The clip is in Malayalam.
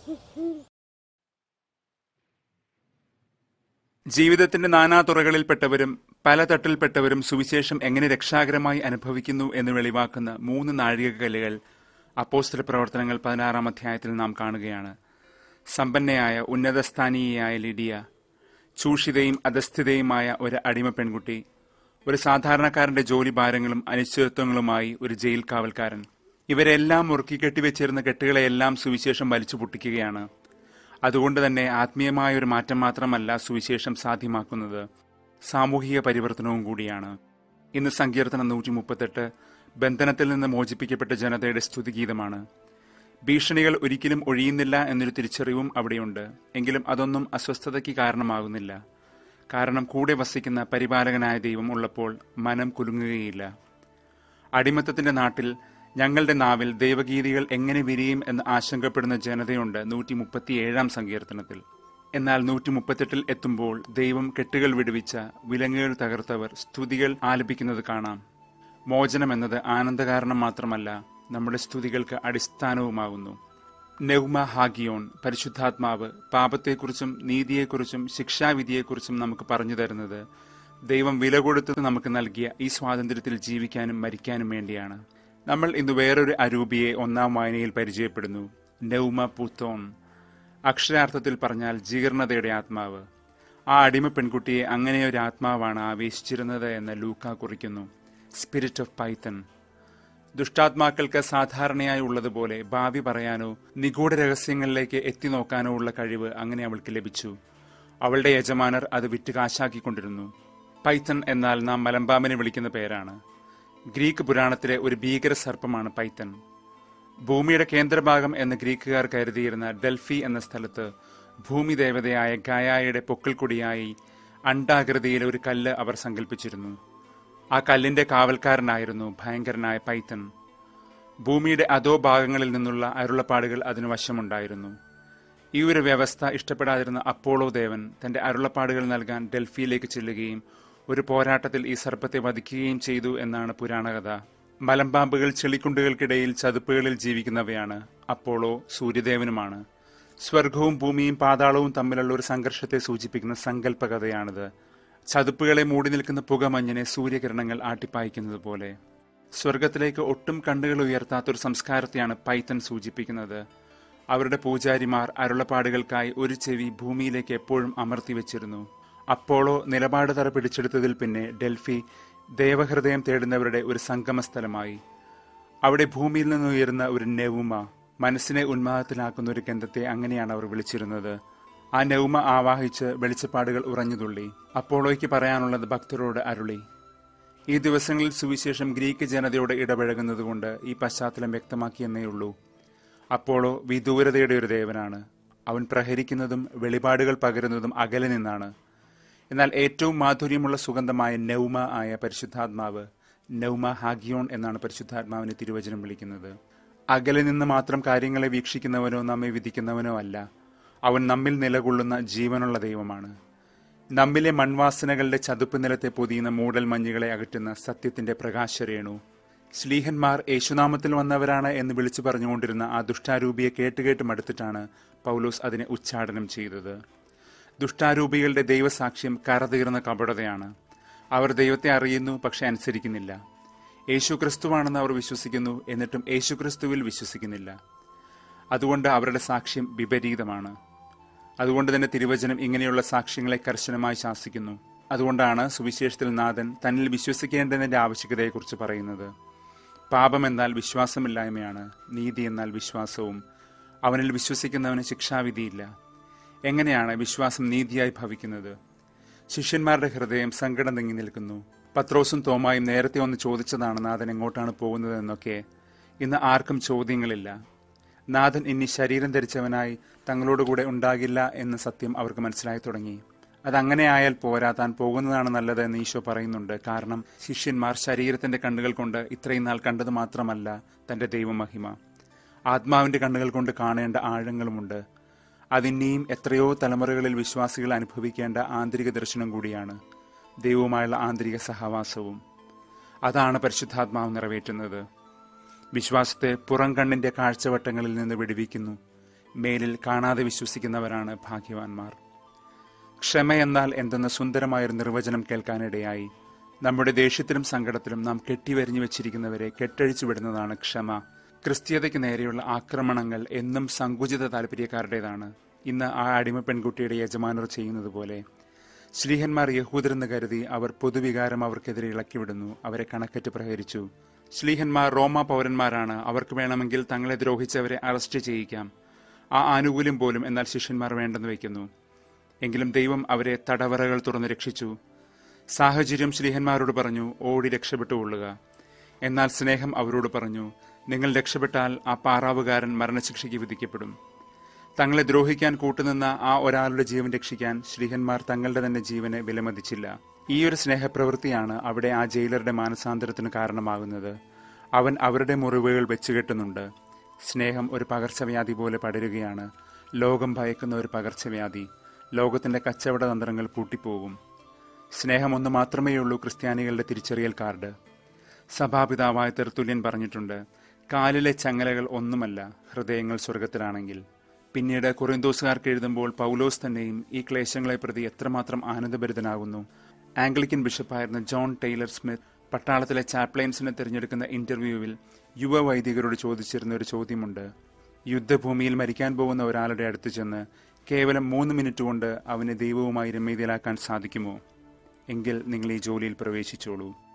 ജീവിതത്തിന്റെ നാനാ തുറകളിൽപ്പെട്ടവരും പല തട്ടിൽപ്പെട്ടവരും സുവിശേഷം എങ്ങനെ രക്ഷാകരമായി അനുഭവിക്കുന്നു എന്ന് വെളിവാക്കുന്ന മൂന്ന് നാഴികക്കല്ലുകൾ അപ്പോസ്തല പ്രവർത്തനങ്ങൾ പതിനാറാം അധ്യായത്തിൽ നാം കാണുകയാണ് സമ്പന്നയായ ഉന്നതസ്ഥാനീയയായ ലിഡിയ ചൂഷിതയും അധസ്ഥിതയുമായ ഒരു അടിമ പെൺകുട്ടി ഒരു സാധാരണക്കാരന്റെ ജോലി ഭാരങ്ങളും അനിശ്ചിതത്വങ്ങളുമായി ഒരു ജയിൽ കാവൽക്കാരൻ ഇവരെല്ലാം മുറുക്കി കെട്ടിവെച്ചിരുന്ന കെട്ടുകളെയെല്ലാം സുവിശേഷം വലിച്ചു പൊട്ടിക്കുകയാണ് അതുകൊണ്ട് തന്നെ ആത്മീയമായ ഒരു മാറ്റം മാത്രമല്ല സുവിശേഷം സാധ്യമാക്കുന്നത് സാമൂഹിക പരിവർത്തനവും കൂടിയാണ് ഇന്ന് സങ്കീർത്തനം നൂറ്റി മുപ്പത്തെട്ട് ബന്ധനത്തിൽ നിന്ന് മോചിപ്പിക്കപ്പെട്ട ജനതയുടെ സ്തുതിഗീതമാണ് ഭീഷണികൾ ഒരിക്കലും ഒഴിയുന്നില്ല എന്നൊരു തിരിച്ചറിവും അവിടെയുണ്ട് എങ്കിലും അതൊന്നും അസ്വസ്ഥതയ്ക്ക് കാരണമാകുന്നില്ല കാരണം കൂടെ വസിക്കുന്ന പരിപാലകനായ ദൈവം ഉള്ളപ്പോൾ മനം കുലുങ്ങുകയില്ല അടിമത്തത്തിന്റെ നാട്ടിൽ ഞങ്ങളുടെ നാവിൽ ദൈവഗീതികൾ എങ്ങനെ വിരിയും എന്ന് ആശങ്കപ്പെടുന്ന ജനതയുണ്ട് നൂറ്റി മുപ്പത്തിയേഴാം സങ്കീർത്തനത്തിൽ എന്നാൽ നൂറ്റി മുപ്പത്തെട്ടിൽ എത്തുമ്പോൾ ദൈവം കെട്ടുകൾ വിടുവിച്ച വിലങ്ങുകൾ തകർത്തവർ സ്തുതികൾ ആലപിക്കുന്നത് കാണാം മോചനം എന്നത് ആനന്ദകാരണം മാത്രമല്ല നമ്മുടെ സ്തുതികൾക്ക് അടിസ്ഥാനവുമാകുന്നു നെഹ്മ ഹാഗിയോൺ പരിശുദ്ധാത്മാവ് പാപത്തെക്കുറിച്ചും നീതിയെക്കുറിച്ചും ശിക്ഷാവിധിയെക്കുറിച്ചും നമുക്ക് പറഞ്ഞു തരുന്നത് ദൈവം വില കൊടുത്ത് നമുക്ക് നൽകിയ ഈ സ്വാതന്ത്ര്യത്തിൽ ജീവിക്കാനും മരിക്കാനും വേണ്ടിയാണ് നമ്മൾ ഇന്ന് വേറൊരു അരൂപിയെ ഒന്നാം വായനയിൽ പരിചയപ്പെടുന്നു നൌമ പുത്തോൺ അക്ഷരാർത്ഥത്തിൽ പറഞ്ഞാൽ ജീർണതയുടെ ആത്മാവ് ആ അടിമ പെൺകുട്ടിയെ അങ്ങനെ ഒരു ആത്മാവാണ് ആവേശിച്ചിരുന്നത് എന്ന് ലൂക്ക കുറിക്കുന്നു സ്പിരിറ്റ് ഓഫ് പൈത്തൺ ദുഷ്ടാത്മാക്കൾക്ക് സാധാരണയായി ഉള്ളതുപോലെ ഭാവി പറയാനോ നിഗൂഢ രഹസ്യങ്ങളിലേക്ക് എത്തി നോക്കാനോ ഉള്ള കഴിവ് അങ്ങനെ അവൾക്ക് ലഭിച്ചു അവളുടെ യജമാനർ അത് വിറ്റ് കാശാക്കിക്കൊണ്ടിരുന്നു പൈത്തൺ എന്നാൽ നാം മലമ്പാമ്പിനെ വിളിക്കുന്ന പേരാണ് ഗ്രീക്ക് പുരാണത്തിലെ ഒരു ഭീകര സർപ്പമാണ് പൈത്തൺ ഭൂമിയുടെ കേന്ദ്രഭാഗം എന്ന് ഗ്രീക്കുകാർ കരുതിയിരുന്ന ഡൽഫി എന്ന സ്ഥലത്ത് ഭൂമി ദേവതയായ ഗായായുടെ പൊക്കിൾക്കൊടിയായി അണ്ടാകൃതിയിലെ ഒരു കല്ല് അവർ സങ്കല്പിച്ചിരുന്നു ആ കല്ലിന്റെ കാവൽക്കാരനായിരുന്നു ഭയങ്കരനായ പൈത്തൺ ഭൂമിയുടെ അതോ ഭാഗങ്ങളിൽ നിന്നുള്ള അരുളപ്പാടുകൾ അതിനു വശമുണ്ടായിരുന്നു ഈ ഒരു വ്യവസ്ഥ ഇഷ്ടപ്പെടാതിരുന്ന അപ്പോളോ ദേവൻ തന്റെ അരുളപ്പാടുകൾ നൽകാൻ ഡൽഹിയിലേക്ക് ചെല്ലുകയും ഒരു പോരാട്ടത്തിൽ ഈ സർപ്പത്തെ വധിക്കുകയും ചെയ്തു എന്നാണ് പുരാണകഥ മലമ്പാമ്പുകൾ ചെളിക്കുണ്ടുകൾക്കിടയിൽ ചതുപ്പുകളിൽ ജീവിക്കുന്നവയാണ് അപ്പോളോ സൂര്യദേവനുമാണ് സ്വർഗവും ഭൂമിയും പാതാളവും തമ്മിലുള്ള ഒരു സംഘർഷത്തെ സൂചിപ്പിക്കുന്ന സങ്കല്പകഥയാണിത് ചതുപ്പുകളെ മൂടി നിൽക്കുന്ന പുകമഞ്ഞിനെ സൂര്യകിരണങ്ങൾ ആട്ടിപ്പായിക്കുന്നത് പോലെ സ്വർഗത്തിലേക്ക് ഒട്ടും കണ്ണുകൾ ഉയർത്താത്തൊരു സംസ്കാരത്തെയാണ് പൈത്തൻ സൂചിപ്പിക്കുന്നത് അവരുടെ പൂജാരിമാർ അരുളപ്പാടുകൾക്കായി ഒരു ചെവി ഭൂമിയിലേക്ക് എപ്പോഴും അമർത്തി വെച്ചിരുന്നു അപ്പോളോ നിലപാട് തറ പിടിച്ചെടുത്തതിൽ പിന്നെ ഡൽഫി ദേവഹൃദയം തേടുന്നവരുടെ ഒരു സംഗമസ്ഥലമായി അവിടെ ഭൂമിയിൽ നിന്ന് ഉയരുന്ന ഒരു നെവുമ മനസ്സിനെ ഉന്മാദത്തിലാക്കുന്ന ഒരു ഗന്ധത്തെ അങ്ങനെയാണ് അവർ വിളിച്ചിരുന്നത് ആ നെവുമ ആവാഹിച്ച് വെളിച്ചപ്പാടുകൾ ഉറഞ്ഞുതുള്ളി അപ്പോളോയ്ക്ക് പറയാനുള്ളത് ഭക്തരോട് അരുളി ഈ ദിവസങ്ങളിൽ സുവിശേഷം ഗ്രീക്ക് ജനതയോട് ഇടപഴകുന്നതുകൊണ്ട് ഈ പശ്ചാത്തലം വ്യക്തമാക്കിയെന്നേയുള്ളൂ അപ്പോളോ വിദൂരതയുടെ ഒരു ദേവനാണ് അവൻ പ്രഹരിക്കുന്നതും വെളിപാടുകൾ പകരുന്നതും അകലെ നിന്നാണ് എന്നാൽ ഏറ്റവും മാധുര്യമുള്ള സുഗന്ധമായ നൗമ ആയ പരിശുദ്ധാത്മാവ് നൗമ ഹാഗിയോൺ എന്നാണ് പരിശുദ്ധാത്മാവിനെ തിരുവചനം വിളിക്കുന്നത് അകലെ നിന്ന് മാത്രം കാര്യങ്ങളെ വീക്ഷിക്കുന്നവനോ നമ്മെ വിധിക്കുന്നവനോ അല്ല അവൻ നമ്മിൽ നിലകൊള്ളുന്ന ജീവനുള്ള ദൈവമാണ് നമ്മിലെ മൺവാസനകളുടെ ചതുപ്പ് നിലത്തെ പൊതിയുന്ന മൂടൽ മഞ്ഞുകളെ അകറ്റുന്ന സത്യത്തിന്റെ പ്രകാശരേണു ശ്ലീഹന്മാർ യേശുനാമത്തിൽ വന്നവരാണ് എന്ന് വിളിച്ചു പറഞ്ഞുകൊണ്ടിരുന്ന ആ ദുഷ്ടാരൂപിയെ കേട്ടുകേട്ട് മടുത്തിട്ടാണ് പൗലോസ് അതിനെ ഉച്ചാടനം ചെയ്തത് ദുഷ്ടാരൂപികളുടെ ദൈവസാക്ഷ്യം കറതീർന്ന കപടതയാണ് അവർ ദൈവത്തെ അറിയുന്നു പക്ഷെ അനുസരിക്കുന്നില്ല യേശു ക്രിസ്തുവാണെന്ന് അവർ വിശ്വസിക്കുന്നു എന്നിട്ടും യേശു ക്രിസ്തുവിൽ വിശ്വസിക്കുന്നില്ല അതുകൊണ്ട് അവരുടെ സാക്ഷ്യം വിപരീതമാണ് അതുകൊണ്ട് തന്നെ തിരുവചനം ഇങ്ങനെയുള്ള സാക്ഷ്യങ്ങളെ കർശനമായി ശാസിക്കുന്നു അതുകൊണ്ടാണ് സുവിശേഷത്തിൽ നാഥൻ തന്നിൽ വിശ്വസിക്കേണ്ടതിന്റെ ആവശ്യകതയെക്കുറിച്ച് പറയുന്നത് പാപം എന്നാൽ വിശ്വാസമില്ലായ്മയാണ് നീതി എന്നാൽ വിശ്വാസവും അവനിൽ വിശ്വസിക്കുന്നവന് ശിക്ഷാവിധിയില്ല എങ്ങനെയാണ് വിശ്വാസം നീതിയായി ഭവിക്കുന്നത് ശിഷ്യന്മാരുടെ ഹൃദയം സങ്കടം തെങ്ങി നിൽക്കുന്നു പത്രോസും തോമായും നേരത്തെ ഒന്ന് ചോദിച്ചതാണ് നാഥൻ എങ്ങോട്ടാണ് പോകുന്നത് എന്നൊക്കെ ഇന്ന് ആർക്കും ചോദ്യങ്ങളില്ല നാഥൻ ഇനി ശരീരം ധരിച്ചവനായി തങ്ങളോടുകൂടെ ഉണ്ടാകില്ല എന്ന സത്യം അവർക്ക് മനസ്സിലായി തുടങ്ങി അതങ്ങനെ ആയാൽ പോരാ താൻ പോകുന്നതാണ് നല്ലത് എന്ന് ഈശോ പറയുന്നുണ്ട് കാരണം ശിഷ്യന്മാർ ശരീരത്തിന്റെ കണ്ണുകൾ കൊണ്ട് ഇത്രയും നാൾ കണ്ടത് മാത്രമല്ല തന്റെ ദൈവമഹിമ ആത്മാവിന്റെ കണ്ണുകൾ കൊണ്ട് കാണേണ്ട ആഴങ്ങളുമുണ്ട് അതിനെയും എത്രയോ തലമുറകളിൽ വിശ്വാസികൾ അനുഭവിക്കേണ്ട ആന്തരിക ദർശനം കൂടിയാണ് ദൈവവുമായുള്ള ആന്തരിക സഹവാസവും അതാണ് പരിശുദ്ധാത്മാവ് നിറവേറ്റുന്നത് വിശ്വാസത്തെ പുറം കണ്ണിന്റെ കാഴ്ചവട്ടങ്ങളിൽ നിന്ന് വിടുവിക്കുന്നു മേലിൽ കാണാതെ വിശ്വസിക്കുന്നവരാണ് ഭാഗ്യവാന്മാർ ക്ഷമയെന്നാൽ എന്തെന്ന സുന്ദരമായൊരു നിർവചനം കേൾക്കാനിടയായി നമ്മുടെ ദേഷ്യത്തിലും സങ്കടത്തിലും നാം കെട്ടിവരിഞ്ഞു വെച്ചിരിക്കുന്നവരെ കെട്ടഴിച്ചു വിടുന്നതാണ് ക്ഷമ ക്രിസ്തീയതയ്ക്ക് നേരെയുള്ള ആക്രമണങ്ങൾ എന്നും സങ്കുചിത താല്പര്യക്കാരുടേതാണ് ഇന്ന് ആ അടിമ പെൺകുട്ടിയുടെ യജമാനർ ചെയ്യുന്നത് പോലെ ശ്ലീഹന്മാർ യഹൂദരെന്ന് കരുതി അവർ പൊതുവികാരം അവർക്കെതിരെ ഇളക്കിവിടുന്നു അവരെ കണക്കറ്റ് പ്രഹരിച്ചു ശ്ലീഹന്മാർ റോമ പൗരന്മാരാണ് അവർക്ക് വേണമെങ്കിൽ തങ്ങളെ ദ്രോഹിച്ചവരെ അറസ്റ്റ് ചെയ്യിക്കാം ആ ആനുകൂല്യം പോലും എന്നാൽ ശിഷ്യന്മാർ വേണ്ടെന്ന് വയ്ക്കുന്നു എങ്കിലും ദൈവം അവരെ തടവറകൾ തുറന്ന് രക്ഷിച്ചു സാഹചര്യം ശ്ലീഹന്മാരോട് പറഞ്ഞു ഓടി രക്ഷപ്പെട്ടുകൊള്ളുക എന്നാൽ സ്നേഹം അവരോട് പറഞ്ഞു നിങ്ങൾ രക്ഷപ്പെട്ടാൽ ആ പാറാവുകാരൻ മരണശിക്ഷയ്ക്ക് വിധിക്കപ്പെടും തങ്ങളെ ദ്രോഹിക്കാൻ കൂട്ടുനിന്ന ആ ഒരാളുടെ ജീവൻ രക്ഷിക്കാൻ ശ്രീഹന്മാർ തങ്ങളുടെ തന്നെ ജീവനെ വിലമതിച്ചില്ല ഈ ഒരു സ്നേഹപ്രവൃത്തിയാണ് അവിടെ ആ ജയിലറുടെ മാനസാന്തരത്തിന് കാരണമാകുന്നത് അവൻ അവരുടെ മുറിവുകൾ വെച്ചുകെട്ടുന്നുണ്ട് സ്നേഹം ഒരു പകർച്ചവ്യാധി പോലെ പടരുകയാണ് ലോകം ഭയക്കുന്ന ഒരു പകർച്ചവ്യാധി ലോകത്തിന്റെ കച്ചവട തന്ത്രങ്ങൾ പൂട്ടിപ്പോകും സ്നേഹം ഒന്ന് മാത്രമേയുള്ളൂ ക്രിസ്ത്യാനികളുടെ തിരിച്ചറിയൽ കാർഡ് സഭാപിതാവായ തെർത്തുല്യൻ പറഞ്ഞിട്ടുണ്ട് കാലിലെ ചങ്ങലകൾ ഒന്നുമല്ല ഹൃദയങ്ങൾ സ്വർഗത്തിലാണെങ്കിൽ പിന്നീട് കുറിന്തോസുകാർക്ക് എഴുതുമ്പോൾ പൗലോസ് തന്നെയും ഈ ക്ലേശങ്ങളെ പ്രതി എത്രമാത്രം ആനന്ദഭരിതനാകുന്നു ആംഗ്ലിക്കൻ ബിഷപ്പായിരുന്ന ജോൺ ടൈലർ സ്മിത്ത് പട്ടാളത്തിലെ ചാപ്ലൈൻസിനെ തിരഞ്ഞെടുക്കുന്ന ഇന്റർവ്യൂവിൽ യുവ വൈദികരോട് ചോദിച്ചിരുന്ന ഒരു ചോദ്യമുണ്ട് യുദ്ധഭൂമിയിൽ മരിക്കാൻ പോകുന്ന ഒരാളുടെ അടുത്ത് ചെന്ന് കേവലം മൂന്ന് മിനിറ്റ് കൊണ്ട് അവനെ ദൈവവുമായി രമ്യതയിലാക്കാൻ സാധിക്കുമോ എങ്കിൽ നിങ്ങൾ ഈ ജോലിയിൽ പ്രവേശിച്ചോളൂ